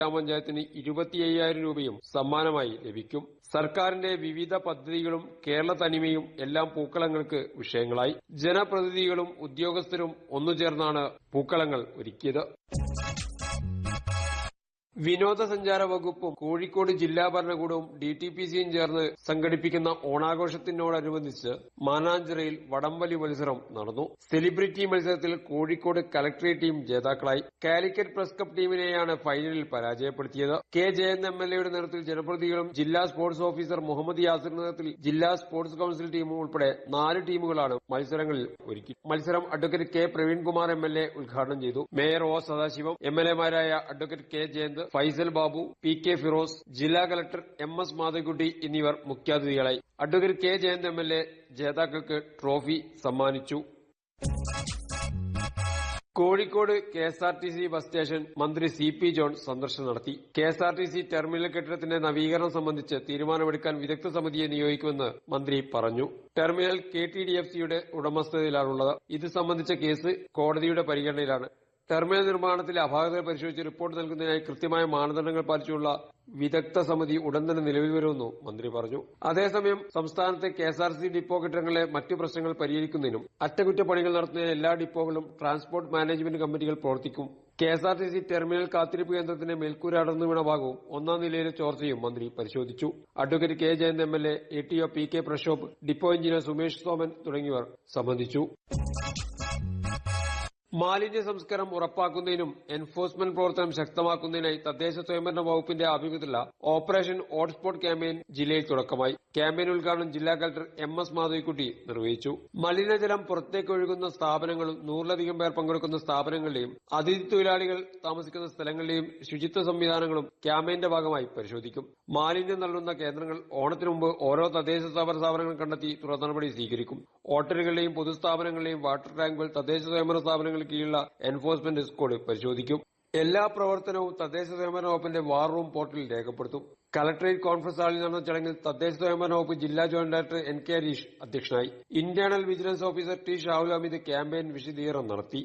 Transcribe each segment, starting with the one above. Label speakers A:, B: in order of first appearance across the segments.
A: ഗ്രാമപഞ്ചായത്തിന് ഇരുപത്തി അയ്യായിരം രൂപയും സമ്മാനമായി ലഭിക്കും സർക്കാരിന്റെ വിവിധ പദ്ധതികളും കേരള തനിമയും എല്ലാം പൂക്കളങ്ങൾക്ക് വിഷയങ്ങളായി ജനപ്രതിനിധികളും ഉദ്യോഗസ്ഥരും ഒന്നുചേർന്നാണ് പൂക്കളങ്ങൾ ഒരുക്കിയത് വിനോദസഞ്ചാര വകുപ്പും കോഴിക്കോട് ജില്ലാ ഭരണകൂടവും ഡി ടി പി സിയും ചേർന്ന് സംഘടിപ്പിക്കുന്ന ഓണാഘോഷത്തിനോടനുബന്ധിച്ച് മാനാഞ്ചിറയിൽ വടംവലി മത്സരം നടന്നു സെലിബ്രിറ്റി മത്സരത്തിൽ കോഴിക്കോട് കലക്ട്രേറ്റ് ടീം ജേതാക്കളായി കാലിക്കറ്റ് പ്രസ് ക്ലബ് ടീമിനെയാണ് ഫൈനലിൽ പരാജയപ്പെടുത്തിയത് കെ ജയന്ത് എം എൽ എയുടെ നേതൃത്വത്തിൽ ജനപ്രതിനിധികളും ജില്ലാ സ്പോർട്സ് ഓഫീസർ മുഹമ്മദ് യാസിർ നേതൃത്വത്തിൽ ജില്ലാ സ്പോർട്സ് കൌൺസിൽ ടീമും ഉൾപ്പെടെ നാല് ടീമുകളാണ് മത്സരങ്ങളിൽ ഒരുക്കി മത്സരം advocate K Praveenkumar M L A ഉദ്ഘാടനം ചെയ്തു mayor O Sadasivam M L എമാരായ advocate K Jayanth Faisal Babu P K Firoz ജില്ലാ കലക്ടർ എം എസ് മാധവിക്കുട്ടി എന്നിവർ മുഖ്യാതിഥികളായി advocate K Jayanth M L A ജേതാക്കൾക്ക് ട്രോഫി സമ്മാനിച്ചു Kozhikode K S R T C bus station മന്ത്രി സി പി ജോൺ സന്ദർശനം നടത്തി K S R T C terminal കെട്ടിടത്തിന്റെ നവീകരണം സംബന്ധിച്ച് തീരുമാനമെടുക്കാൻ വിദഗ്ധ സമിതിയെ നിയോഗിക്കുമെന്ന് മന്ത്രി പറഞ്ഞു terminal K T D F സിയുടെ ഉടമസ്ഥതയിലാണുള്ളത് ഇത് സംബന്ധിച്ച കേസ് കോടതിയുടെ പരിഗണനയിലാണ് ടെർമിനൽ നിർമ്മാണത്തിലെ അപാകതകൾ പരിശോധിച്ച് റിപ്പോർട്ട് നൽകുന്നതിനായി കൃത്യമായ മാനദണ്ഡങ്ങൾ പാലിച്ചുള്ള വിദഗ്ധ സമിതി ഉടൻ തന്നെ നിലവിൽ വരുമെന്നും മന്ത്രി പറഞ്ഞു അതേസമയം സംസ്ഥാനത്തെ K S R C depot കെട്ടിടങ്ങളിലെ മറ്റു പ്രശ്നങ്ങൾ പരിഹരിക്കുന്നതിനും അറ്റകുറ്റപ്പണികൾ നടത്തുന്നതിന് എല്ലാ ഡിപ്പോകളിലും ട്രാൻസ്പോർട്ട് മാനേജ്മെന്റ് കമ്മിറ്റികൾ പ്രവർത്തിക്കും K S R T C terminal കാത്തിരിപ്പ് കേന്ദ്രത്തിന്റെ മേൽക്കൂര അടർന്നു വീണ ഭാഗവും ഒന്നാം നിലയിലെ ചോർച്ചയും മന്ത്രി പരിശോധിച്ചു advocate K Jayanth M L A A T O P K Prakshobh depot engineer Sumesh Soman തുടങ്ങിയവർ സംബന്ധിച്ചു മാലിന്യ സംസ്കരണം ഉറപ്പാക്കുന്നതിനും എൻഫോഴ്സ്മെന്റ് പ്രവർത്തനം ശക്തമാക്കുന്നതിനായി തദ്ദേശ സ്വയംഭരണ വകുപ്പിന്റെ ആഭിമുഖ്യത്തിലുള്ള ഓപ്പറേഷൻ ഹോട്ട്സ്പോട്ട് ക്യാമ്പയിൻ ജില്ലയിൽ തുടക്കമായി ക്യാമ്പയിൻ ഉദ്ഘാടനം ജില്ലാ കളക്ടർ എം എസ് മാധവിക്കുട്ടി നിർവഹിച്ചു മലിനജലം പുറത്തേക്ക് ഒഴുകുന്ന സ്ഥാപനങ്ങളും നൂറിലധികം പേർ പങ്കെടുക്കുന്ന സ്ഥാപനങ്ങളിലെയും അതിഥി തൊഴിലാളികൾ താമസിക്കുന്ന സ്ഥലങ്ങളിലെയും ശുചിത്വ സംവിധാനങ്ങളും ക്യാമ്പയിന്റെ ഭാഗമായി പരിശോധിക്കും മാലിന്യം തള്ളുന്ന കേന്ദ്രങ്ങൾ ഓണത്തിനു മുമ്പ് ഓരോ തദ്ദേശ സ്ഥാപന സ്ഥാപനങ്ങൾ കണ്ടെത്തി തുടർ നടപടി സ്വീകരിക്കും ഹോട്ടലുകളിലെയും പൊതുസ്ഥാപനങ്ങളിലെയും വാട്ടർ ടാങ്കുകൾ തദ്ദേശ സ്വയംഭരണ സ്ഥാപനങ്ങൾക്ക് കീഴിലുള്ള എൻഫോഴ്സ്മെന്റ് സ്ക്വാഡ് പരിശോധിക്കും എല്ലാ പ്രവർത്തനവും തദ്ദേശ സ്വയംഭരണ വകുപ്പിന്റെ വാർ റൂം പോർട്ടലിൽ രേഖപ്പെടുത്തും കലക്ടറേറ്റ് കോൺഫറൻസ് ഹാളിൽ നടന്ന ചടങ്ങിൽ തദ്ദേശ സ്വയംഭരണ വകുപ്പ് ജില്ലാ joint director N K Hareesh അധ്യക്ഷനായി internal vigilance officer T Shahul Hameed campaign വിശദീകരണം നടത്തി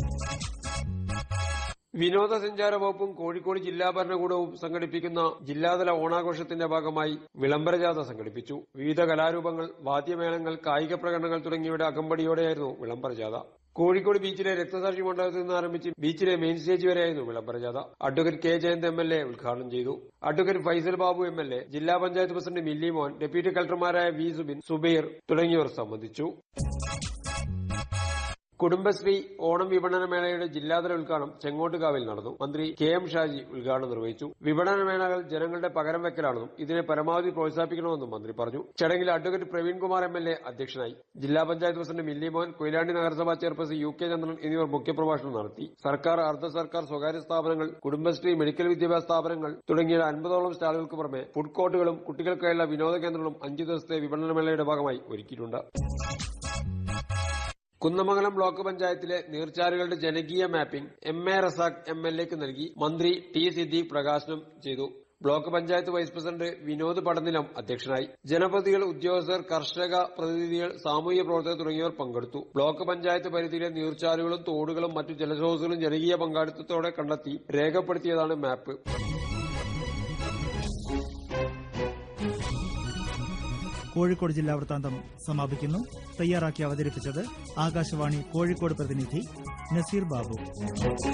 A: വിനോദസഞ്ചാര വകുപ്പും കോഴിക്കോട് ജില്ലാ ഭരണകൂടവും സംഘടിപ്പിക്കുന്ന ജില്ലാതല ഓണാഘോഷത്തിന്റെ ഭാഗമായി വിളംബരജാഥ സംഘടിപ്പിച്ചു വിവിധ കലാരൂപങ്ങൾ വാദ്യമേളങ്ങൾ കായിക പ്രകടനങ്ങൾ തുടങ്ങിയവയുടെ അകമ്പടിയോടെയായിരുന്നു വിളംബരജാഥ കോഴിക്കോട് ബീച്ചിലെ രക്തസാക്ഷി മണ്ഡലത്തിൽ നിന്ന് ആരംഭിച്ച് ബീച്ചിലെ മെയിൻ സ്റ്റേജ് വരെയായിരുന്നു വിളംബരജാഥ advocate K Jayanth M L A ഉദ്ഘാടനം ചെയ്തു advocate Faisal Babu M L A ജില്ലാ പഞ്ചായത്ത് പ്രസിഡന്റ് മില്ലി മോൻ ഡെപ്യൂട്ടി കളക്ടർമാരായ വി സുബിൻ സുബൈർ തുടങ്ങിയവർ സംബന്ധിച്ചു കുടുംബശ്രീ ഓണം വിപണന മേളയുടെ ജില്ലാതല ഉദ്ഘാടനം ചെങ്ങോട്ടുകാവിൽ നടന്നു മന്ത്രി കെ എം ഷാജി ഉദ്ഘാടനം നിർവഹിച്ചു വിപണന മേളകൾ ജനങ്ങളുടെ പകരം വെക്കലാണെന്നും ഇതിനെ പരമാവധി പ്രോത്സാഹിപ്പിക്കണമെന്നും മന്ത്രി പറഞ്ഞു ചടങ്ങിൽ advocate Praveenkumar M L A അധ്യക്ഷനായി ജില്ലാ പഞ്ചായത്ത് പ്രസിഡന്റ് മില്ലി മോഹൻ കൊയിലാണ്ടി നഗരസഭാ ചെയർപേഴ്സൺ യു കെ ചന്ദ്രൻ എന്നിവർ മുഖ്യപ്രഭാഷണം നടത്തി സർക്കാർ അർദ്ധ സർക്കാർ സ്വകാര്യ സ്ഥാപനങ്ങൾ കുടുംബശ്രീ മെഡിക്കൽ വിദ്യാഭ്യാസ സ്ഥാപനങ്ങൾ തുടങ്ങിയ അൻപതോളം സ്റ്റാളുകൾക്ക് പുറമെ ഫുഡ് കോർട്ടുകളും കുട്ടികൾക്കായുള്ള വിനോദ കേന്ദ്രങ്ങളും അഞ്ചു ദിവസത്തെ വിപണന മേളയുടെ ഭാഗമായി ഒരുക്കിയിട്ടുണ്ട് കുന്നമംഗലം ബ്ലോക്ക് പഞ്ചായത്തിലെ നീർച്ചാലുകളുടെ ജനകീയ mapping M A Razak M L എക്ക് നൽകി മന്ത്രി ടി സിദ്ദീഖ് പ്രകാശനം ചെയ്തു block panchayat vice president Vinod Padanilam അധ്യക്ഷനായി ജനപ്രതിനിധികൾ ഉദ്യോഗസ്ഥർ കർഷക പ്രതിനിധികൾ സാമൂഹ്യ പ്രവർത്തകർ തുടങ്ങിയവർ പങ്കെടുത്തു ബ്ലോക്ക് പഞ്ചായത്ത് പരിധിയിലെ നീർച്ചാലുകളും തോടുകളും മറ്റു ജലസ്രോതസ്സുകളും ജനകീയ പങ്കാളിത്തത്തോടെ കണ്ടെത്തി രേഖപ്പെടുത്തിയതാണ് മാപ്പ്
B: കോഴിക്കോട് ജില്ലാ വൃത്താന്തം സമാപിക്കുന്നു തയ്യാറാക്കി അവതരിപ്പിച്ചത് ആകാശവാണി കോഴിക്കോട് പ്രതിനിധി നസീർ ബാബു